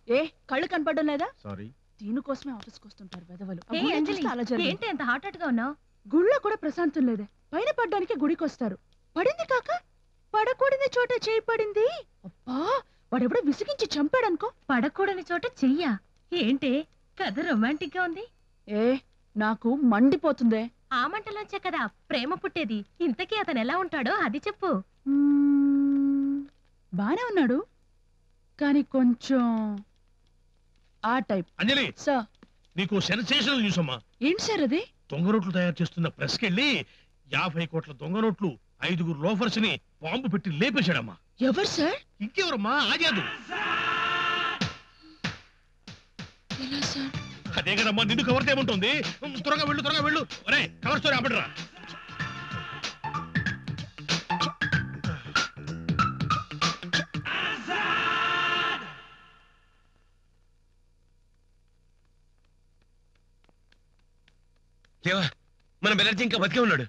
ఏ కళ్ళు కనపడడం లేదా సారీ దీనికోసమే ఆఫీస్కి వస్తుంటారు వెదవలు ఆ ఏ గుళ్ళో అంజలి చూస్తే అలా జరిగింది. ఏంటి అంత హాట్ హాట్ గా ఉన్నావు గుళ్ళో కూడా ప్రశాంతం లేదే పైన పడ్డానికి గుడికి వస్తారు పడింది కాక పడకూడని చోట చేయి పడింది అబ్బా వాడెవడో విసిగించి చంపాడనుకో పడకూడని చోట చెయ్యా ఏంటి కథ రొమాంటిక్ గా ఉంది ఏ నాకు మండిపోతుందే ఆ మంటలోంచే కదా ప్రేమ పుట్టేది ఇంతకీ అతను ఎలా ఉంటాడో అది చెప్పు మ్మ్, బానే ఉన్నాడు కానీ కొంచెం ఆ టైప్ అంజలి సార్ నీకు సెన్సేషనల్ న్యూస్ అమ్మా ఏంటి సార్ అది దొంగ నోట్లు తయారు చేస్తున్న ప్రెస్ కెళ్ళి యాభై కోట్ల దొంగ నోట్లు ఐదుగురు లోఫర్స్ ని బాంబు పెట్టి లేపేశాడమ్మా ఎవరు సార్ ఇంకెవరమ్మా ఆజాదు ఎలా సార్ అదే కదమ్మా నిన్ను కవర్ చేయమంటుంది ఉమ్, త్వరగా వెళ్ళు త్వరగా వెళ్ళు ఒరే కవర్ స్టోరీ అప్పటిరా దేవా మన బెనర్జీ ఇంకా బతికే ఉన్నాడు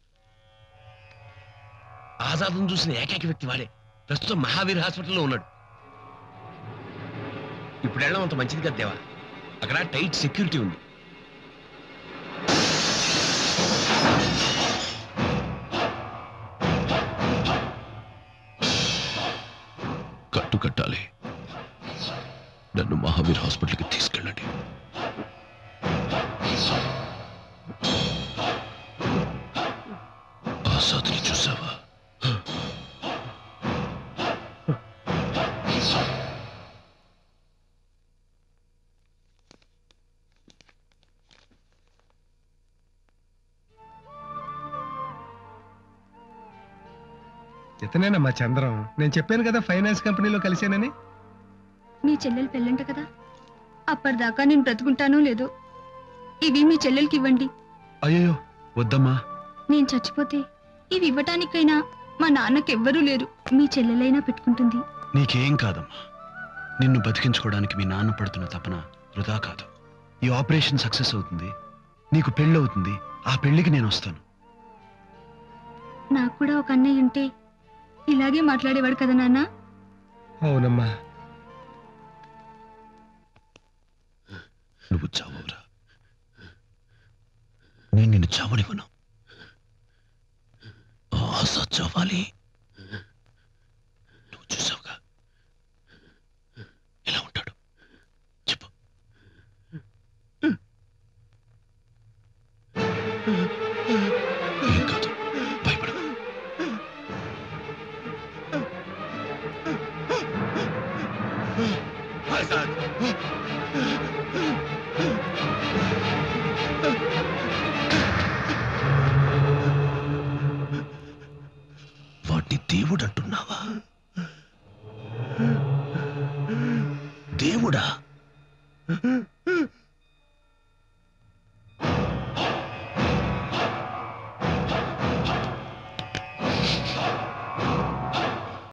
ఆజాదం చూసిన ఏకైక వ్యక్తి వాడే ప్రస్తుతం మహావీర్ హాస్పిటల్లో ఉన్నాడు ఇప్పుడు వెళ్ళడం అంత మంచిది కదా దేవా అక్కడ టైట్ సెక్యూరిటీ ఉంది కట్టు కట్టాలి నన్ను మహావీర్ హాస్పిటల్కి తీసుకెళ్ళండి ఆసాద్ని చూసావా ఇతనేనమ్మా చంద్రం నేను చెప్పాను కదా ఫైనాన్స్ కంపెనీలో కలిశానని మీ చెల్లెలు పెళ్ళంట కదా అప్పటిదాకా నేను బ్రతుకుంటానో లేదో ఇవి మీ చెల్లెలకి ఇవ్వండి అయ్యో వద్దమ్మా నేను చచ్చిపోతే ఇవి ఇవ్వటానికైనా మా నాన్నకెవ్వరూ లేరు మీ చెల్లెలైనా పెట్టుకుంటుంది నీకేం కాదమ్మా నిన్ను బతికించుకోవడానికి మీ నాన్న పడుతున్న తపన వృధా కాదు ఈ ఆపరేషన్ సక్సెస్ అవుతుంది నీకు పెళ్ళవుతుంది ఆ పెళ్లికి నేను వస్తాను నాకు కూడా ఒక అన్నయ్య ఉంటే ఇలాగే మాట్లాడేవాడు కదా నాన్న అవునమ్మా నువ్వు చావవురా నేను నిన్ను చావనివ్వను ఆశ చావాలి నువ్వు చూసావుగా ఎలా ఉంటాడు చెప్పు ఏం కాదు భయపడకు వాడిని దేవుడు అంటున్నావా దేవుడా